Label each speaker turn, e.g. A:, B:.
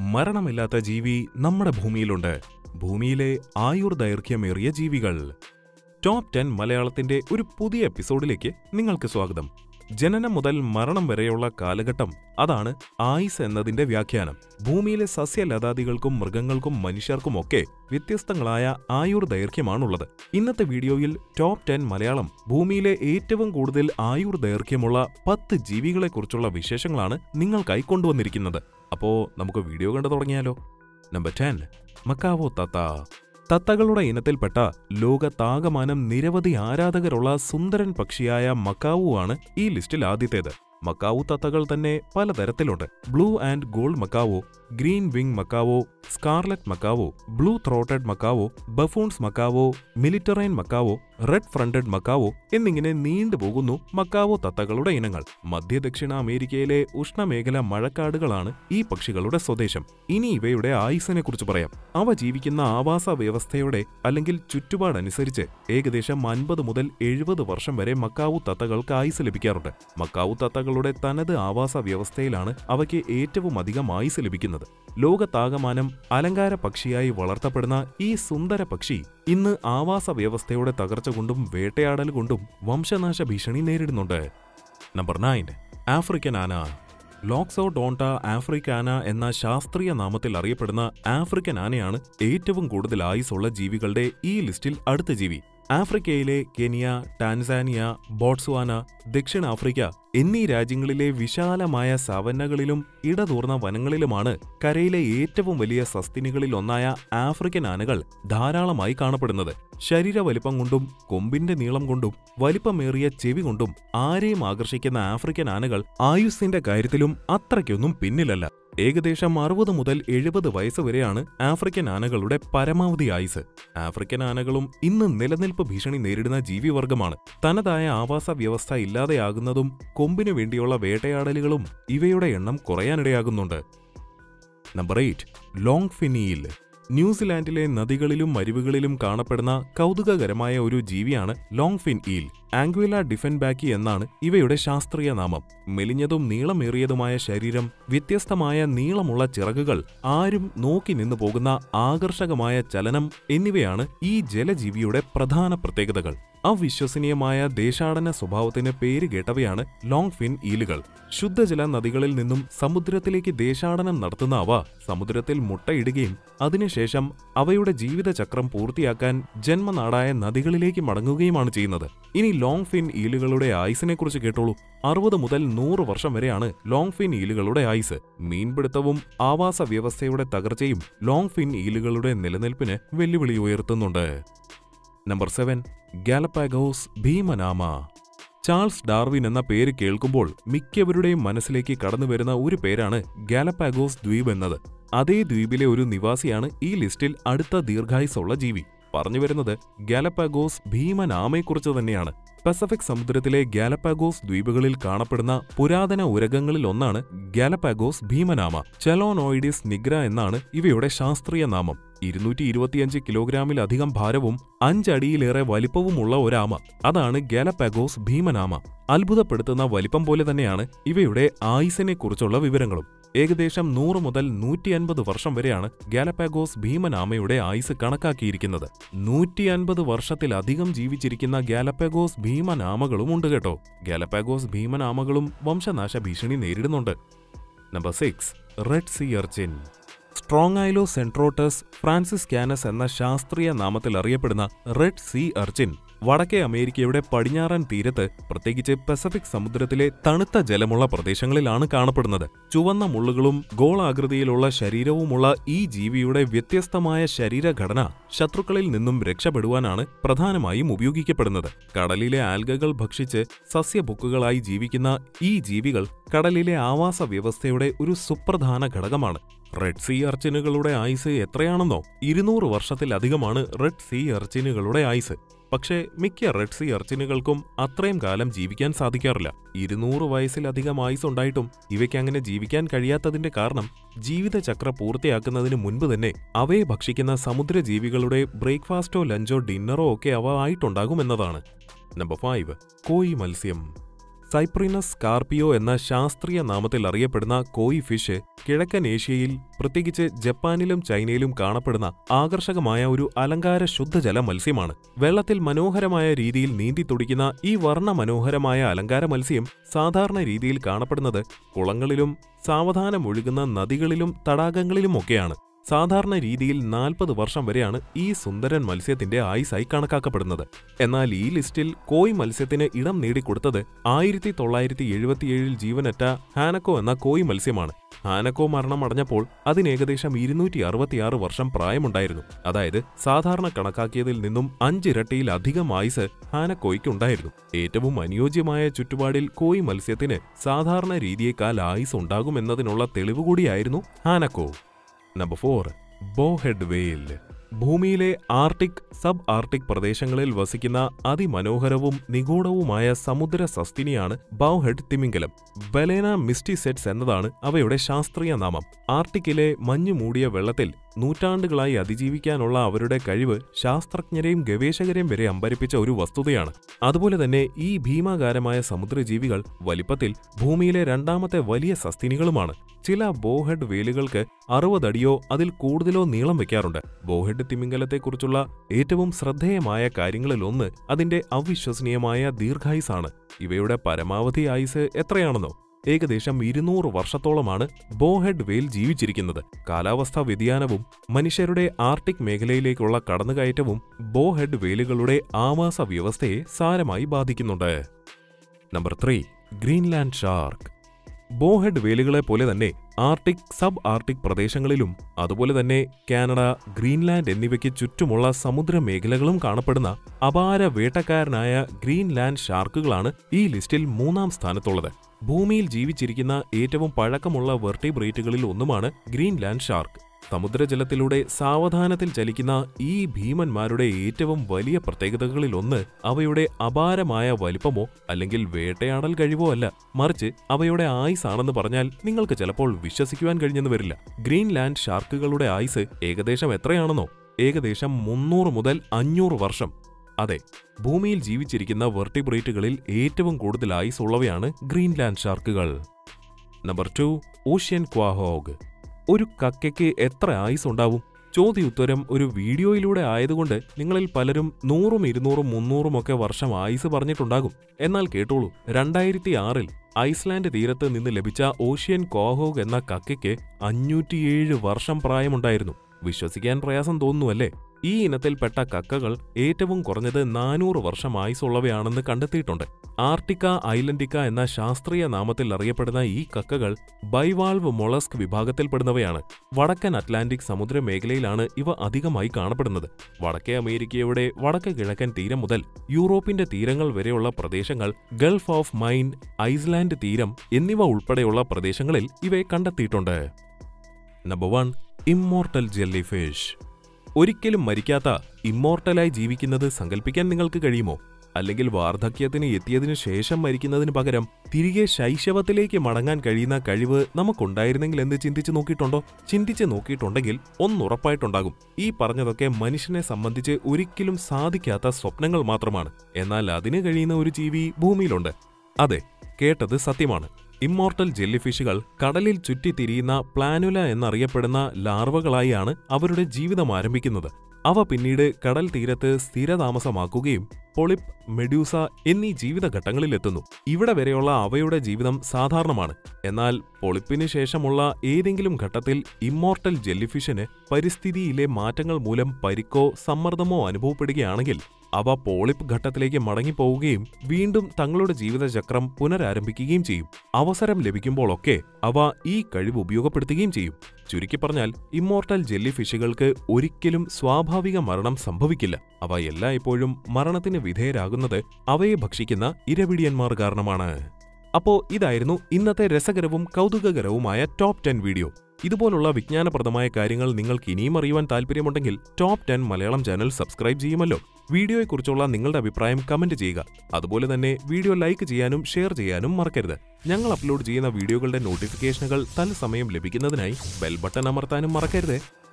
A: മരണമില്ലാത്ത ജീവി നമ്മുടെ ഭൂമിയിലുണ്ട് ഭൂമിയിലെ ആയുർ ദൈർഘ്യമേറിയ ജീവികൾ ടോപ്പ് ടെൻ മലയാളത്തിന്റെ ഒരു പുതിയ എപ്പിസോഡിലേക്ക് നിങ്ങൾക്ക് സ്വാഗതം ജനനം മുതൽ മരണം വരെയുള്ള കാലഘട്ടം അതാണ് ആയുസ് എന്നതിന്റെ വ്യാഖ്യാനം ഭൂമിയിലെ സസ്യലതാദികൾക്കും മൃഗങ്ങൾക്കും മനുഷ്യർക്കുമൊക്കെ വ്യത്യസ്തങ്ങളായ ആയുർ ദൈർഘ്യമാണുള്ളത് ഇന്നത്തെ വീഡിയോയിൽ ടോപ്പ് ടെൻ മലയാളം ഭൂമിയിലെ ഏറ്റവും കൂടുതൽ ആയുർ ദൈർഘ്യമുള്ള പത്ത് ജീവികളെക്കുറിച്ചുള്ള വിശേഷങ്ങളാണ് നിങ്ങൾക്കായി കൊണ്ടുവന്നിരിക്കുന്നത് അപ്പോ നമുക്ക് വീഡിയോ കണ്ടു തുടങ്ങിയാലോ നമ്പർ ടെൻ മക്കാവോ തത്ത തത്തകളുടെ ഇനത്തിൽപ്പെട്ട ലോകത്താകമാനം നിരവധി ആരാധകരുള്ള സുന്ദരൻ പക്ഷിയായ മക്കാവു ആണ് ഈ ലിസ്റ്റിൽ ആദ്യത്തേത് മക്കാവു തത്തകൾ തന്നെ പലതരത്തിലുണ്ട് blue and gold macaw green wing macaw scarlet macaw blue throated macaw Buffon's macaw മിലിറ്ററൈൻ മക്കാവോ റെഡ് ഫ്രണ്ടഡ് മക്കാവോ എന്നിങ്ങനെ നീണ്ടുപോകുന്നു മക്കാവോ തത്തകളുടെ ഇനങ്ങൾ മധ്യ ദക്ഷിണ അമേരിക്കയിലെ ഉഷ്ണമേഖല മഴക്കാടുകളാണ് ഈ പക്ഷികളുടെ സ്വദേശം ഇനി ഇവയുടെ ആയുസിനെ കുറിച്ച് പറയാം അവ ജീവിക്കുന്ന ആവാസ വ്യവസ്ഥയുടെ അല്ലെങ്കിൽ ചുറ്റുപാടനുസരിച്ച് ഏകദേശം അൻപത് മുതൽ എഴുപത് വർഷം വരെ മക്കാവു തത്തകൾക്ക് ആയുസ് ലഭിക്കാറുണ്ട് മക്കാവു തത്തകളുടെ തനത് ആവാസ വ്യവസ്ഥയിലാണ് അവയ്ക്ക് ഏറ്റവും അധികം ആയുസ് ലഭിക്കുന്നത് ലോകത്താകമാനം അലങ്കാര പക്ഷിയായി വളർത്തപ്പെടുന്ന ഈ സുന്ദര പക്ഷി ഇന്ന് ആവാസ വ്യവസ്ഥയുടെ തകർച്ച കൊണ്ടും വേട്ടയാടൽ കൊണ്ടും വംശനാശ ഭീഷണി നേരിടുന്നുണ്ട് നമ്പർ നയൻ ആഫ്രിക്കൻ ആന ലോക്സോ ഡോണ്ട ആഫ്രിക്കാന എന്ന ശാസ്ത്രീയ നാമത്തിൽ അറിയപ്പെടുന്ന ആഫ്രിക്കൻ ആനയാണ് ഏറ്റവും കൂടുതൽ ആയുസുള്ള ജീവികളുടെ ഈ ലിസ്റ്റിൽ അടുത്ത ജീവി ആഫ്രിക്കയിലെ കെനിയ ടാൻസാനിയ ബോട്സ്വാന ദക്ഷിണാഫ്രിക്ക എന്നീ രാജ്യങ്ങളിലെ വിശാലമായ സവന്നകളിലും ഇടതൂർന്ന വനങ്ങളിലുമാണ് കരയിലെ ഏറ്റവും വലിയ സസ്തിനികളിൽ ഒന്നായ ആഫ്രിക്കൻ ആനകൾ ധാരാളമായി കാണപ്പെടുന്നത് ശരീര വലിപ്പം കൊണ്ടും കൊമ്പിന്റെ നീളം കൊണ്ടും വലിപ്പമേറിയ ചെവി കൊണ്ടും ആരെയും ആകർഷിക്കുന്ന ആഫ്രിക്കൻ ആനകൾ ആയുസ്സിന്റെ കാര്യത്തിലും അത്രയ്ക്കൊന്നും പിന്നിലല്ല ഏകദേശം അറുപത് മുതൽ എഴുപത് വയസ്സ് വരെയാണ് ആഫ്രിക്കൻ ആനകളുടെ പരമാവധി ആയുസ് ആഫ്രിക്കൻ ആനകളും ഇന്ന് നിലനിൽപ്പ് ഭീഷണി നേരിടുന്ന ജീവിവർഗമാണ് തനതായ ആവാസ വ്യവസ്ഥ ഇല്ലാതെയാകുന്നതും കൊമ്പിനു വേണ്ടിയുള്ള വേട്ടയാടലുകളും ഇവയുടെ എണ്ണം കുറയാനിടയാകുന്നുണ്ട് നമ്പർ എയ്റ്റ് ലോങ് ഫിനിയിൽ ന്യൂസിലാൻഡിലെ നദികളിലും മരുവുകളിലും കാണപ്പെടുന്ന കൗതുകകരമായ ഒരു ജീവിയാണ് long fin eel Anguilla dieffenbachii എന്നാണ് ഇവയുടെ ശാസ്ത്രീയ നാമം മെലിഞ്ഞതും നീളമേറിയതുമായ ശരീരം വ്യത്യസ്തമായ നീളമുള്ള ചിറകുകൾ ആരും നോക്കി നിന്നു പോകുന്ന ആകർഷകമായ ചലനം എന്നിവയാണ് ഈ ജലജീവിയുടെ പ്രധാന പ്രത്യേകതകൾ അവിശ്വസനീയമായ ദേശാടന സ്വഭാവത്തിന് പേര് കേട്ടവയാണ് ലോങ് ഫിൻ ഈലുകൾ ശുദ്ധജല നദികളിൽ നിന്നും സമുദ്രത്തിലേക്ക് ദേശാടനം നടത്തുന്ന അവ സമുദ്രത്തിൽ മുട്ടയിടുകയും അതിനുശേഷം അവയുടെ ജീവിതചക്രം പൂർത്തിയാക്കാൻ ജന്മനാടായ നദികളിലേക്ക് മടങ്ങുകയുമാണ് ചെയ്യുന്നത് ഇനി ലോങ് ഫിൻ ഈലുകളുടെ ആയുസിനെക്കുറിച്ച് കേട്ടോളൂ അറുപത് മുതൽ നൂറ് വർഷം വരെയാണ് ലോങ് ഫിൻ ഈലുകളുടെ ആയുസ് മീൻപിടുത്തവും ആവാസ വ്യവസ്ഥയുടെ തകർച്ചയും ലോങ് ഫിൻ ഈലുകളുടെ നിലനിൽപ്പിന് വെല്ലുവിളി ഉയർത്തുന്നുണ്ട് നമ്പർ സെവൻ ഗാലപ്പാഗോസ് ഭീമനാമ ചാൾസ് ഡാർവിൻ എന്ന പേര് കേൾക്കുമ്പോൾ മിക്കവരുടെയും മനസ്സിലേക്ക് കടന്നുവരുന്ന ഒരു പേരാണ് ഗാലപ്പാഗോസ് ദ്വീപ് എന്നത് അതേ ദ്വീപിലെ ഒരു നിവാസിയാണ് ഈ ലിസ്റ്റിൽ അടുത്ത ദീർഘായുസുള്ള ജീവി പറഞ്ഞു വരുന്നത് ഗാലപ്പാഗോസ് ഭീമനാമയെക്കുറിച്ച് തന്നെയാണ് പസഫിക് സമുദ്രത്തിലെ ഗാലപ്പാഗോസ് ദ്വീപുകളിൽ കാണപ്പെടുന്ന പുരാതന ഉരകങ്ങളിൽ ഒന്നാണ് ഗാലപ്പാഗോസ് ഭീമനാമ ചെലോനോയിഡിസ് നിഗ്ര എന്നാണ് ഇവയുടെ ശാസ്ത്രീയ നാമം ഇരുന്നൂറ്റി ഇരുപത്തിയഞ്ച് കിലോഗ്രാമിലധികം ഭാരവും അഞ്ചടിയിലേറെ വലിപ്പവുമുള്ള ഒരാമ അതാണ് ഗാലപ്പാഗോസ് ഭീമനാമ അത്ഭുതപ്പെടുത്തുന്ന വലിപ്പം പോലെ തന്നെയാണ് ഇവയുടെ ആയുസിനെക്കുറിച്ചുള്ള വിവരങ്ങളും ഏകദേശം നൂറ് മുതൽ നൂറ്റി അൻപത് വർഷം വരെയാണ് ഗാലപ്പാഗോസ് ഭീമനാമയുടെ ആയുസ് കണക്കാക്കിയിരിക്കുന്നത് നൂറ്റി അൻപത് വർഷത്തിലധികം ജീവിച്ചിരിക്കുന്ന ഗാലപ്പാഗോസ് ഭീമനാമകളും ഉണ്ട് കേട്ടോ ഗാലപ്പാഗോസ് ഭീമനാമകളും വംശനാശ ഭീഷണി നേരിടുന്നുണ്ട് number six red sea urchin Strongylocentrotus franciscanus എന്ന ശാസ്ത്രീയ നാമത്തിൽ അറിയപ്പെടുന്ന റെഡ് സീ അർച്ചിൻ വടക്കേ അമേരിക്കയുടെ പടിഞ്ഞാറൻ തീരത്ത് പ്രത്യേകിച്ച് പസഫിക് സമുദ്രത്തിലെ തണുത്ത ജലമുള്ള പ്രദേശങ്ങളിലാണ് കാണപ്പെടുന്നത് ചുവന്ന മുള്ളുകളും ഗോളാകൃതിയിലുള്ള ശരീരവുമുള്ള ഈ ജീവിയുടെ വ്യത്യസ്തമായ ശരീരഘടന ശത്രുക്കളിൽ നിന്നും രക്ഷപ്പെടുവാനാണ് പ്രധാനമായും ഉപയോഗിക്കപ്പെടുന്നത് കടലിലെ ആൽഗകൾ ഭക്ഷിച്ച് സസ്യബുക്കുകളായി ജീവിക്കുന്ന ഈ ജീവികൾ കടലിലെ ആവാസ വ്യവസ്ഥയുടെ ഒരു സുപ്രധാന ഘടകമാണ് റെഡ് സീ അർച്ചിനുകളുടെ ആയുസ് എത്രയാണെന്നോ ഇരുന്നൂറ് വർഷത്തിലധികമാണ് റെഡ് സീ അർച്ചിനുകളുടെ ആയുസ് പക്ഷേ മിക്ക റെഡ് സീ അർച്ചിനുകൾക്കും അത്രയും കാലം ജീവിക്കാൻ സാധിക്കാറില്ല ഇരുന്നൂറ് വയസ്സിലധികം ആയുസ് ഉണ്ടായിട്ടും ഇവയ്ക്ക് അങ്ങനെ ജീവിക്കാൻ കഴിയാത്തതിന്റെ കാരണം ജീവിതചക്ര പൂർത്തിയാക്കുന്നതിന് മുൻപ് തന്നെ അവയെ ഭക്ഷിക്കുന്ന സമുദ്രജീവികളുടെ ബ്രേക്ക്ഫാസ്റ്റോ ലഞ്ചോ ഡിന്നറോ ഒക്കെ അവ ആയിട്ടുണ്ടാകുമെന്നതാണ് നമ്പർ ഫൈവ് കോയി മത്സ്യം സൈപ്രിനസ് സ്കാർപിയോ എന്ന ശാസ്ത്രീയ നാമത്തിൽ അറിയപ്പെടുന്ന കോയി ഫിഷ് കിഴക്കൻ ഏഷ്യയിൽ പ്രത്യേകിച്ച് ജപ്പാനിലും ചൈനയിലും കാണപ്പെടുന്ന ആകർഷകമായ ഒരു അലങ്കാര ശുദ്ധജല മത്സ്യമാണ് വെള്ളത്തിൽ മനോഹരമായ രീതിയിൽ നീന്തി തുടിക്കുന്ന ഈ വർണ്ണ മനോഹരമായ അലങ്കാര മത്സ്യം സാധാരണ രീതിയിൽ കാണപ്പെടുന്നത് കുളങ്ങളിലും സാവധാനം ഒഴുകുന്ന നദികളിലും തടാകങ്ങളിലുമൊക്കെയാണ് സാധാരണ രീതിയിൽ നാൽപ്പത് വർഷം വരെയാണ് ഈ സുന്ദരൻ മത്സ്യത്തിന്റെ ആയുസായി കണക്കാക്കപ്പെടുന്നത് എന്നാൽ ഈ ലിസ്റ്റിൽ കോയ് മത്സ്യത്തിന് ഇടം നേടിക്കൊടുത്തത് ആയിരത്തി തൊള്ളായിരത്തി എഴുപത്തിയേഴിൽ ജീവനറ്റ ഹാനക്കോ എന്ന കോയ് മത്സ്യമാണ് ഹാനക്കോ മരണം അടഞ്ഞപ്പോൾ അതിന് ഏകദേശം ഇരുന്നൂറ്റി അറുപത്തിയാറ് വർഷം പ്രായമുണ്ടായിരുന്നു അതായത് സാധാരണ കണക്കാക്കിയതിൽ നിന്നും അഞ്ചിരട്ടിയിലധികം ആയുസ് ഹാനക്കോയ്ക്കുണ്ടായിരുന്നു ഏറ്റവും അനുയോജ്യമായ ചുറ്റുപാടിൽ കോയ് മത്സ്യത്തിന് സാധാരണ രീതിയേക്കാൾ ആയുസ് ഉണ്ടാകുമെന്നതിനുള്ള തെളിവ് കൂടിയായിരുന്നു ഹാനക്കോ നമ്പർ ഫോർ ബോഹെഡ് വെയിൽ ഭൂമിയിലെ ആർട്ടിക് സബ് ആർട്ടിക് പ്രദേശങ്ങളിൽ വസിക്കുന്ന അതിമനോഹരവും നിഗൂഢവുമായ സമുദ്ര സസ്തിനിയാണ് ബൗഹെഡ് തിമിംഗലം ബലേന മിസ്റ്റിസെറ്റ്സ് എന്നതാണ് അവയുടെ ശാസ്ത്രീയ നാമം ആർട്ടിക്കിലെ മഞ്ഞു മൂടിയ വെള്ളത്തിൽ നൂറ്റാണ്ടുകളായി അതിജീവിക്കാനുള്ള അവരുടെ കഴിവ് ശാസ്ത്രജ്ഞരെയും ഗവേഷകരെയും വരെ അമ്പരിപ്പിച്ച ഒരു വസ്തുതയാണ് അതുപോലെ തന്നെ ഈ ഭീമാകാരമായ സമുദ്രജീവികൾ വലിപ്പത്തിൽ ഭൂമിയിലെ രണ്ടാമത്തെ വലിയ സസ്തിനികളുമാണ് ചില ബോഹെഡ് വേലുകൾക്ക് അറുപതടിയോ അതിൽ കൂടുതലോ നീളം വെക്കാറുണ്ട് ബോഹെഡ് തിമിംഗലത്തെക്കുറിച്ചുള്ള ഏറ്റവും ശ്രദ്ധേയമായ കാര്യങ്ങളിലൊന്ന് അതിന്റെ അവിശ്വസനീയമായ ദീർഘായുസാണ് ഇവയുടെ പരമാവധി ആയുസ് എത്രയാണെന്നോ ഏകദേശം ഇരുന്നൂറ് വർഷത്തോളമാണ് ബോഹെഡ് വെയിൽ ജീവിച്ചിരിക്കുന്നത് കാലാവസ്ഥാ വ്യതിയാനവും മനുഷ്യരുടെ ആർട്ടിക് മേഖലയിലേക്കുള്ള കടന്നുകയറ്റവും ബോഹെഡ് വെയിലുകളുടെ ആവാസ വ്യവസ്ഥയെ സാരമായി ബാധിക്കുന്നുണ്ട് number three Greenland shark bowhead വേലുകളെ പോലെ തന്നെ ആർട്ടിക് സബ് ആർട്ടിക് പ്രദേശങ്ങളിലും അതുപോലെ തന്നെ കാനഡ ഗ്രീൻലാൻഡ് എന്നിവയ്ക്ക് ചുറ്റുമുള്ള സമുദ്ര മേഖലകളും കാണപ്പെടുന്ന അപാര വേട്ടക്കാരനായ ഗ്രീൻലാൻഡ് ഷാർക്കുകളാണ് ഈ ലിസ്റ്റിൽ മൂന്നാം സ്ഥാനത്തുള്ളത് ഭൂമിയിൽ ജീവിച്ചിരിക്കുന്ന ഏറ്റവും പഴക്കമുള്ള വെർട്ടിബ്രേറ്റുകളിൽ ഒന്നുമാണ് ഗ്രീൻലാൻഡ് ഷാർക്ക് സമുദ്രജലത്തിലൂടെ സാവധാനത്തിൽ ചലിക്കുന്ന ഈ ഭീമന്മാരുടെ ഏറ്റവും വലിയ പ്രത്യേകതകളിലൊന്ന് അവയുടെ അപാരമായ വലിപ്പമോ അല്ലെങ്കിൽ വേട്ടയാടൽ കഴിവോ അല്ല മറിച്ച് അവയുടെ ആയുസാണെന്ന് പറഞ്ഞാൽ നിങ്ങൾക്ക് ചിലപ്പോൾ വിശ്വസിക്കുവാൻ കഴിഞ്ഞെന്ന് വരില്ല ഗ്രീൻലാൻഡ് ഷാർക്കുകളുടെ ആയുസ് ഏകദേശം എത്രയാണെന്നോ ഏകദേശം മുന്നൂറ് മുതൽ അഞ്ഞൂറ് വർഷം അതെ ഭൂമിയിൽ ജീവിച്ചിരിക്കുന്ന വെർട്ടിബ്രേറ്റുകളിൽ ഏറ്റവും കൂടുതൽ ആയുസ് ഉള്ളവയാണ് ഗ്രീൻലാൻഡ് ഷാർക്കുകൾ നമ്പർ ടു ഓഷ്യൻ ക്വാഹോഗ് ഒരു കക്കയ്ക്ക് എത്ര ആയുസ് ഉണ്ടാവും ചോദ്യോത്തരം ഒരു വീഡിയോയിലൂടെ ആയതുകൊണ്ട് നിങ്ങളിൽ പലരും നൂറും ഇരുന്നൂറും മുന്നൂറും ഒക്കെ വർഷം ആയുസ് പറഞ്ഞിട്ടുണ്ടാകും എന്നാൽ കേട്ടോളൂ രണ്ടായിരത്തി ആറിൽ ഐസ്ലാൻഡ് തീരത്ത് നിന്ന് ലഭിച്ച ഓഷ്യൻ കോഹോഗ് എന്ന കക്കയ്ക്ക് അഞ്ഞൂറ്റിയേഴ് വർഷം പ്രായമുണ്ടായിരുന്നു വിശ്വസിക്കാൻ പ്രയാസം തോന്നുന്നുവല്ലേ ഈ ഇനത്തിൽപ്പെട്ട കക്കകൾ ഏറ്റവും കുറഞ്ഞത് നാനൂറ് വർഷം ആയുസുള്ളവയാണെന്ന് കണ്ടെത്തിയിട്ടുണ്ട് ആർട്ടിക്ക ഐലൻഡിക്ക എന്ന ശാസ്ത്രീയ നാമത്തിൽ അറിയപ്പെടുന്ന ഈ കക്കകൾ ബൈവാൾവ് മൊളസ്ക് വിഭാഗത്തിൽപ്പെടുന്നവയാണ് വടക്കൻ അറ്റ്ലാന്റിക് സമുദ്ര മേഖലയിലാണ് ഇവ അധികമായി കാണപ്പെടുന്നത് വടക്കേ അമേരിക്കയുടെ വടക്ക് കിഴക്കൻ തീരം മുതൽ യൂറോപ്പിന്റെ തീരങ്ങൾ വരെയുള്ള പ്രദേശങ്ങൾ ഗൾഫ് ഓഫ് മൈൻ ഐസ്ലാൻഡ് തീരം എന്നിവ ഉൾപ്പെടെയുള്ള പ്രദേശങ്ങളിൽ ഇവയെ കണ്ടെത്തിയിട്ടുണ്ട് number one immortal jellyfish ഒരിക്കലും മരിക്കാത്ത ഇമ്മോർട്ടലായി ജീവിക്കുന്നത് സങ്കല്പിക്കാൻ നിങ്ങൾക്ക് കഴിയുമോ അല്ലെങ്കിൽ വാർദ്ധക്യത്തിന് എത്തിയതിനു ശേഷം മരിക്കുന്നതിന് പകരം തിരികെ ശൈശവത്തിലേക്ക് മടങ്ങാൻ കഴിയുന്ന കഴിവ് നമുക്കുണ്ടായിരുന്നെങ്കിൽ എന്ന് ചിന്തിച്ചു നോക്കിയിട്ടുണ്ടോ ചിന്തിച്ച് നോക്കിയിട്ടുണ്ടെങ്കിൽ ഒന്നുറപ്പായിട്ടുണ്ടാകും ഈ പറഞ്ഞതൊക്കെ മനുഷ്യനെ സംബന്ധിച്ച് ഒരിക്കലും സാധിക്കാത്ത സ്വപ്നങ്ങൾ മാത്രമാണ് എന്നാൽ അതിന് കഴിയുന്ന ഒരു ജീവി ഭൂമിയിലുണ്ട് അതെ കേട്ടത് സത്യമാണ് ഇമ്മോർട്ടൽ ജെല്ലിഫിഷുകൾ കടലിൽ ചുറ്റിത്തിരിയുന്ന പ്ലാനുല എന്നറിയപ്പെടുന്ന ലാർവകളായാണ് അവരുടെ ജീവിതം ആരംഭിക്കുന്നത് അവ പിന്നീട് കടൽ തീരത്ത് സ്ഥിരതാമസമാക്കുകയും പൊളിപ്പ് മെഡ്യൂസ എന്നീ ജീവിതഘട്ടങ്ങളിലെത്തുന്നു ഇവിടെ വരെയുള്ള അവയുടെ ജീവിതം സാധാരണമാണ് എന്നാൽ പൊളിപ്പിന് ശേഷമുള്ള ഏതെങ്കിലും ഘട്ടത്തിൽ ഇമ്മോർട്ടൽ ജെല്ലിഫിഷിന് പരിസ്ഥിതിയിലെ മാറ്റങ്ങൾ മൂലം പരിക്കോ സമ്മർദ്ദമോ അനുഭവപ്പെടുകയാണെങ്കിൽ അവ പോളിപ്പ് ഘട്ടത്തിലേക്ക് മടങ്ങിപ്പോവുകയും വീണ്ടും തങ്ങളുടെ ജീവിതചക്രം പുനരാരംഭിക്കുകയും ചെയ്യും അവസരം ലഭിക്കുമ്പോഴൊക്കെ അവ ഈ കഴിവ് ഉപയോഗപ്പെടുത്തുകയും ചെയ്യും ചുരുക്കി പറഞ്ഞാൽ ഇമ്മോർട്ടൽ ജെല്ലി ഫിഷുകൾക്ക് ഒരിക്കലും സ്വാഭാവിക മരണം സംഭവിക്കില്ല അവ എല്ലായ്പ്പോഴും മരണത്തിന് വിധേയരാകുന്നത് അവയെ ഭക്ഷിക്കുന്ന ഇരപിടിയന്മാർ കാരണമാണ് അപ്പോ ഇതായിരുന്നു ഇന്നത്തെ രസകരവും കൗതുകകരവുമായ ടോപ്പ് ടെൻ വീഡിയോ ഇതുപോലുള്ള വിജ്ഞാനപ്രദമായ കാര്യങ്ങൾ നിങ്ങൾക്ക് ഇനിയും അറിയുവാൻ താല്പര്യമുണ്ടെങ്കിൽ top ten Malayalam channel subscribe ചെയ്യുമല്ലോ വീഡിയോയെക്കുറിച്ചുള്ള നിങ്ങളുടെ അഭിപ്രായം കമന്റ് ചെയ്യുക അതുപോലെ തന്നെ വീഡിയോ ലൈക്ക് ചെയ്യാനും ഷെയർ ചെയ്യാനും മറക്കരുത് ഞങ്ങൾ അപ്ലോഡ് ചെയ്യുന്ന വീഡിയോകളുടെ നോട്ടിഫിക്കേഷനുകൾ തത്സമയം ലഭിക്കുന്നതിനായി ബെൽ ബട്ടൺ അമർത്താനും മറക്കരുത്